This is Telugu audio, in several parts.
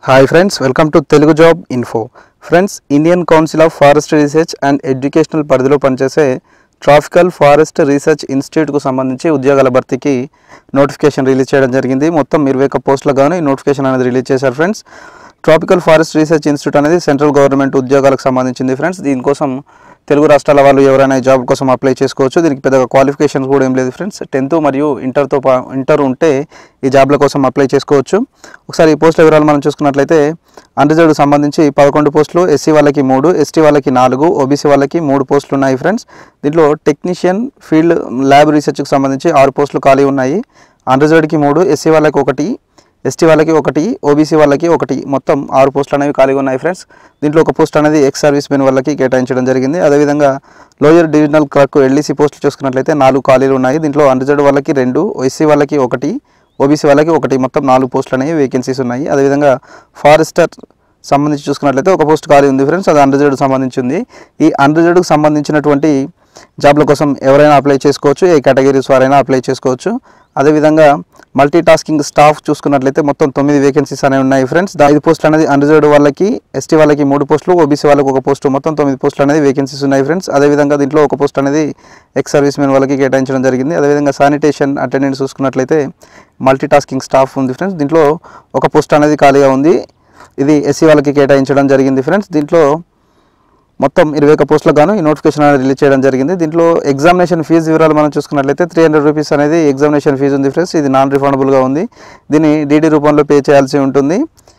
hi friends welcome to Telugu job info friends Indian council of forest research and educational పరిధిలో పనిచేసే ట్రాఫికల్ ఫారెస్ట్ రీసెర్చ్ ఇన్స్టిట్యూట్కు సంబంధించి ఉద్యోగాల భర్తీకి నోటిఫికేషన్ రిలీజ్ చేయడం జరిగింది మొత్తం ఇరవై ఒక్క పోస్టులకు గాను ఈ నోటిఫికేషన్ అనేది రిలీజ్ చేశారు friends tropical forest research institute అనేది సెంట్రల్ గవర్నమెంట్ ఉద్యోగాలకు సంబంధించింది ఫ్రెండ్స్ దీనికోసం తెలుగు రాష్ట్రాల వాళ్ళు ఎవరైనా ఈ జాబ్ కోసం అప్లై చేసుకోవచ్చు దీనికి పెద్దగా క్వాలిఫికేషన్స్ కూడా ఏం లేదు ఫ్రెండ్స్ టెన్త్ మరియు ఇంటర్తో పా ఇంటర్ ఉంటే ఈ జాబ్ల కోసం అప్లై చేసుకోవచ్చు ఒకసారి ఈ పోస్టుల వివరాలు మనం చూసుకున్నట్లయితే అన్రిజర్వ్డ్ సంబంధించి పదకొండు పోస్టులు ఎస్సీ వాళ్ళకి మూడు ఎస్టీ వాళ్ళకి నాలుగు ఓబీసీ వాళ్ళకి మూడు పోస్టులు ఉన్నాయి ఫ్రెండ్స్ దీంట్లో టెక్నీషియన్ ఫీల్డ్ ల్యాబ్ రీసెర్చ్కి సంబంధించి ఆరు పోస్టులు ఖాళీ ఉన్నాయి అన్రిజర్వ్డ్కి మూడు ఎస్సీ వాళ్ళకి ఒకటి ఎస్టీ వాళ్ళకి ఒకటి ఓబీసీ వాళ్ళకి ఒకటి మొత్తం ఆరు పోస్టులు అనేవి ఖాళీగా ఉన్నాయి ఫ్రెండ్స్ దీంట్లో ఒక పోస్ట్ అనేది ఎక్స్ సర్వీస్ మెన్ వాళ్ళకి కేటాయించడం జరిగింది అదేవిధంగా లోయర్ డివిజనల్ క్లర్క్ ఎల్డీసీ పోస్టులు చూసుకున్నట్లయితే నాలుగు ఖాళీలు ఉన్నాయి దీంట్లో అన్రిజర్వ్డ్ వాళ్ళకి రెండు ఎస్సీ వాళ్ళకి ఒకటి ఓబీసీ వాళ్ళకి ఒకటి మొత్తం నాలుగు పోస్టులు అనేవి వేకెన్సీస్ ఉన్నాయి అదేవిధంగా ఫారెస్టర్ సంబంధించి చూసుకున్నట్లయితే ఒక పోస్ట్ ఖాళీ ఉంది ఫ్రెండ్స్ అది అన్రిజర్వ్డ్ సంబంధించి ఉంది ఈ అన్రిజర్వ్డ్కి సంబంధించినటువంటి జాబ్ల కోసం ఎవరైనా అప్లై చేసుకోవచ్చు ఏ కేటగిరీస్ వారైనా అప్లై చేసుకోవచ్చు అదేవిధంగా మల్టీ టాస్కింగ్ స్టాఫ్ చూసుకున్నట్లయితే మొత్తం తొమ్మిది వేకెన్సీస్ అనేవి ఉన్నాయి ఫ్రెండ్స్ దా- ఐదు పోస్టులు అనేది అన్రిజర్వ్డ్ వాళ్ళకి ఎస్టీ వాళ్ళకి మూడు పోస్టులు ఓబీసీ వాళ్ళకి ఒక పోస్టు మొత్తం తొమ్మిది పోస్టులు అనేది వేకెన్సీస్ ఉన్నాయి ఫ్రెండ్స్ అదేవిధంగా దీంట్లో ఒక పోస్ట్ అనేది ఎక్స్ సర్వీస్ మెన్ వాళ్ళకి కేటాయించడం జరిగింది అదేవిధంగా శానిటేషన్ అటెండెంట్ చూసుకున్నట్లయితే మల్టీ టాస్కింగ్ స్టాఫ్ ఉంది ఫ్రెండ్స్ దీంట్లో ఒక పోస్ట్ అనేది ఖాళీగా ఉంది ఇది ఎస్సీ వాళ్ళకి కేటాయించడం జరిగింది ఫ్రెండ్స్ దీంట్లో మొత్తం ఇరవై ఒక్క పోస్టులకు గాను ఈ నోటిఫికేషన్ అనేది రిలీజ్ చేయడం జరిగింది దీంట్లో ఎగ్జామినేషన్ ఫీజు వివరాలు మనం చూసుకున్నట్లయితే త్రీ హండ్రెడ్ రూపీస్ అనేది ఎగ్జామినేషన్ ఫీజు ఉంది ఫ్రెండ్స్ ఇది నాన్ రిఫండబుల్గా ఉంది దీన్ని డీడీ రూపంలో పే చేయాల్సి ఉంటుంది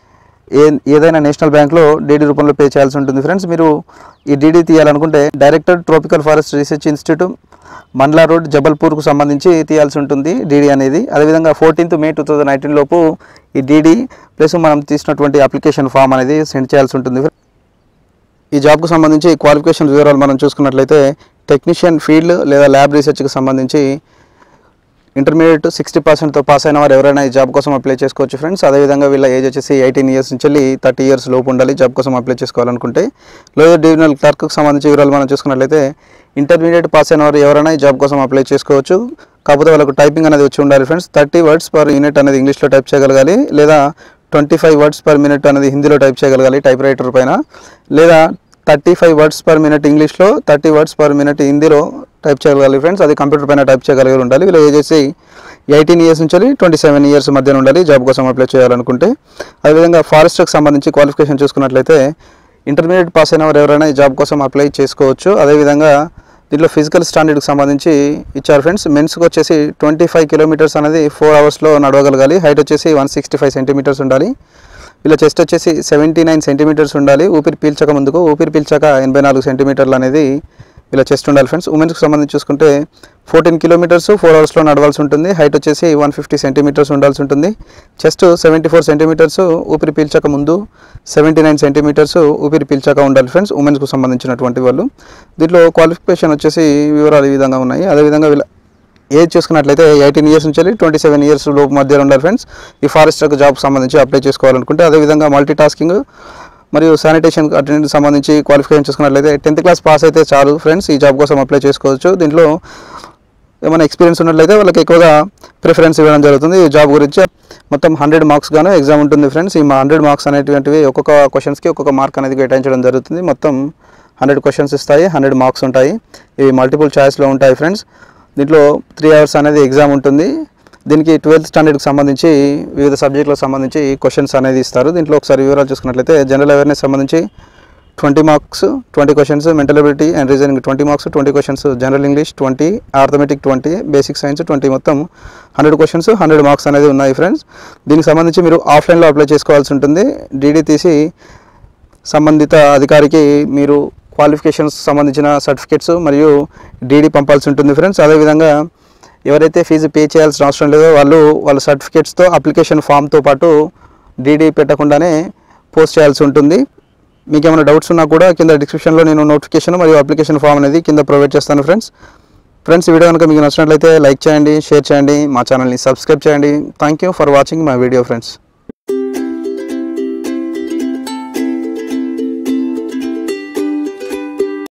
ఏ ఏదైనా నేషనల్ బ్యాంక్లో డీడీ రూపంలో పే చేయాల్సి ఉంటుంది ఫ్రెండ్స్ మీరు ఈ డీడీ తీయాలనుకుంటే director tropical forest research institute Mandla road జబల్పూర్కు సంబంధించి తీయాల్సి ఉంటుంది డీడీ అనేది అదేవిధంగా fourteenth May two thousand nineteen లోపు ఈ డీడీ ప్లస్ మనం తీసినటువంటి అప్లికేషన్ ఫామ్ అనేది సెండ్ చేయాల్సి ఉంటుంది ఈ జాబ్కు సంబంధించి క్వాలిఫికేషన్ వివరాలు మనం చూసుకున్నట్లయితే టెక్నీషియన్ ఫీల్డ్ లేదా ల్యాబ్ రీసెర్చ్కి సంబంధించి ఇంటర్మీడియట్ సిక్స్టీ పర్సెంట్తో పాస్ అయిన వారు ఎవరైనా ఈ జాబ్ కోసం అప్లై చేసుకోవచ్చు ఫ్రెండ్స్ అదేవిధంగా వీళ్ళ ఏజ్ వచ్చేసి ఎయిటీన్ ఇయర్స్ నుంచి వెళ్ళి థర్టీ ఇయర్స్ లోపు ఉండాలి జాబ్ కోసం అప్లై చేసుకోవాలనుకుంటే లోయర్ డివిజనల్ క్లర్క్కి సంబంధించి వివరాలు మనం చూసుకున్నట్లయితే ఇంటర్మీడియట్ పాస్ అయిన వారు ఎవరైనా ఈ జాబ్ కోసం అప్లై చేసుకోవచ్చు కాకపోతే వాళ్ళకు టైపింగ్ అనేది వచ్చి ఉండాలి friends thirty words per unit అనేది ఇంగ్లీష్లో టైప్ చేయగలగాలి లేదా twenty five words per minute అనేది హిందీలో టైప్ చేయగలగాలి టైప్ రైటర్ పైన లేదా thirty five words per minute ఇంగ్లీష్లో థర్టీ వర్డ్స్ పర్ మినిట్ హిందీలో టైప్ చేయగలగాలి ఫ్రెండ్స్ అది కంప్యూటర్ పైన టైప్ చేయగలిగి ఉండాలి వీళ్ళు ఏజ్ వచ్చి ఎయిటీన్ ఇయర్స్ నుంచి ట్వంటీ సెవెన్ ఇయర్స్ మధ్యన ఉండాలి జాబ్ కోసం అప్లై చేయాలనుకుంటే అదేవిధంగా ఫారెస్ట్కి సంబంధించి క్వాలిఫికేషన్ చూసుకున్నట్లయితే ఇంటర్మీడియట్ పాస్ అయిన వారు ఎవరైనా ఈ జాబ్ కోసం అప్లై చేసుకోవచ్చు అదేవిధంగా దీంట్లో ఫిజికల్ స్టాండర్డ్కి సంబంధించి ఇచ్చారు ఫ్రెండ్స్ మెన్స్కి వచ్చేసి ట్వంటీ ఫైవ్ కిలోమీటర్స్ అనేది ఫోర్ అవర్స్లో నడవగలగాలి హైట్ వచ్చేసి వన్ సిక్స్టీ ఫైవ్ సెంటీమీటర్స్ ఉండాలి వీళ్ళ చెస్ట్ వచ్చేసి సెవెంటీ నైన్ సెంటీమీటర్స్ ఉండాలి ఊపిరి పీల్చక ముందుకు ఊపిరి పీల్చాక ఎనభై నాలుగు సెంటీమీటర్లు అనేది వీళ్ళ చెస్ట్ ఉండాలి ఫ్రెండ్స్ ఉమెన్స్కి సంబంధించి చూసుకుంటే ఫోర్టీన్ కిలోమీటర్స్ ఫోర్ అవర్స్లో నడవాల్సి ఉంటుంది హైట్ వచ్చేసి వన్ ఫిఫ్టీ సెంటీమీటర్స్ ఉండాల్సి ఉంటుంది చెస్ట్ సెవెంటీ ఫోర్ సెంటీమీటర్స్ ఊపిరి పీల్చక ముందు సెవెంటీ నైన్ సెంటీమీటర్స్ ఊపిరి పీల్చాక ఉండాలి ఫ్రెండ్స్ ఉమెన్స్కు సంబంధించినటువంటి వాళ్ళు దీంట్లో క్వాలిఫికేషన్ వచ్చేసి వివరాలు ఈ విధంగా ఉన్నాయి అదేవిధంగా వీళ్ళ ఏజ్ చూసుకున్నట్లయితే ఎయిటీన్ ఇయర్స్ నుంచి ట్వంటీ సెవెన్ ఇయర్స్ లోపు మధ్యలో ఉండాలి ఫ్రెండ్స్ ఈ ఫారెస్టర్ జాబ్ సంబంధించి అప్లై చేసుకోవాలనుకుంటే అదేవిధంగా మల్టీ టాస్కింగ్ మరియు శానిటేషన్ అటెండెంట్ సంబంధించి క్వాలిఫికేషన్ చూసుకున్నట్లయితే టెన్త్ క్లాస్ పాస్ అయితే చాలు ఫ్రెండ్స్ ఈ జాబ్ కోసం అప్లై చేసుకోవచ్చు దీంట్లో ఏమైనా ఎక్స్పీరియన్స్ ఉన్నట్లయితే వాళ్ళకి ఎక్కువగా ప్రిఫరెన్స్ ఇవ్వడం జరుగుతుంది ఈ జాబ్ గురించి మొత్తం హండ్రెడ్ మార్క్స్ గాను ఎగ్జామ్ ఉంటుంది ఫ్రెండ్స్ ఈ హండ్రెడ్ మార్క్స్ అనేటువంటివి ఒక్కొక్క క్వశ్చన్స్కి ఒక్కొక్క మార్క్ అనేది కేటాయించడం జరుగుతుంది మొత్తం హండ్రెడ్ క్వశ్చన్స్ ఇస్తాయి హండ్రెడ్ మార్క్స్ ఉంటాయి ఇవి మల్టిపుల్ చాయిస్లో ఉంటాయి ఫ్రెండ్స్ దీంట్లో త్రీ అవర్స్ అనేది ఎగ్జామ్ ఉంటుంది దీనికి ట్వెల్త్ స్టాండర్డ్కి సంబంధించి వివిధ సబ్జెక్టులకు సంబంధించి క్వశ్చన్స్ అనేది ఇస్తారు దీంట్లో ఒకసారి వివరాలు చూసుకున్నట్లయితే జనరల్ అవేర్నెస్ సంబంధించి twenty marks twenty questions mental ability and reasoning twenty marks twenty questions general English twenty arithmetic twenty basic science twenty మొత్తం హండ్రెడ్ క్వశ్చన్స్ హండ్రెడ్ మార్క్స్ అనేది ఉన్నాయి ఫ్రెండ్స్ దీనికి సంబంధించి మీరు ఆఫ్లైన్లో అప్లై చేసుకోవాల్సి ఉంటుంది డీడీ తీసి సంబంధిత అధికారికి మీరు క్వాలిఫికేషన్స్ సంబంధించిన సర్టిఫికేట్స్ మరియు డీడీ పంపాల్సి ఉంటుంది ఫ్రెండ్స్ అదేవిధంగా ఎవరైతే ఫీజు పే చేయాల్సిన అవసరం లేదో వాళ్ళు వాళ్ళ సర్టిఫికేట్స్తో అప్లికేషన్ ఫామ్తో పాటు డీడీ పెట్టకుండానే పోస్ట్ చేయాల్సి ఉంటుంది మీకు ఏమైనా డౌట్స్ ఉన్నా కూడా కింద డిస్క్రిప్షన్లో నేను నోటిఫికేషన్ మరియు అప్లికేషన్ ఫామ్ అనేది కింద ప్రొవైడ్ చేస్తాను ఫ్రెండ్స్ ఫ్రెండ్స్ ఈ వీడియో కనుక మీకు నచ్చినట్లయితే లైక్ చేయండి షేర్ చేయండి మా ఛానల్ని సబ్స్క్రైబ్ చేయండి thank you for watching my video friends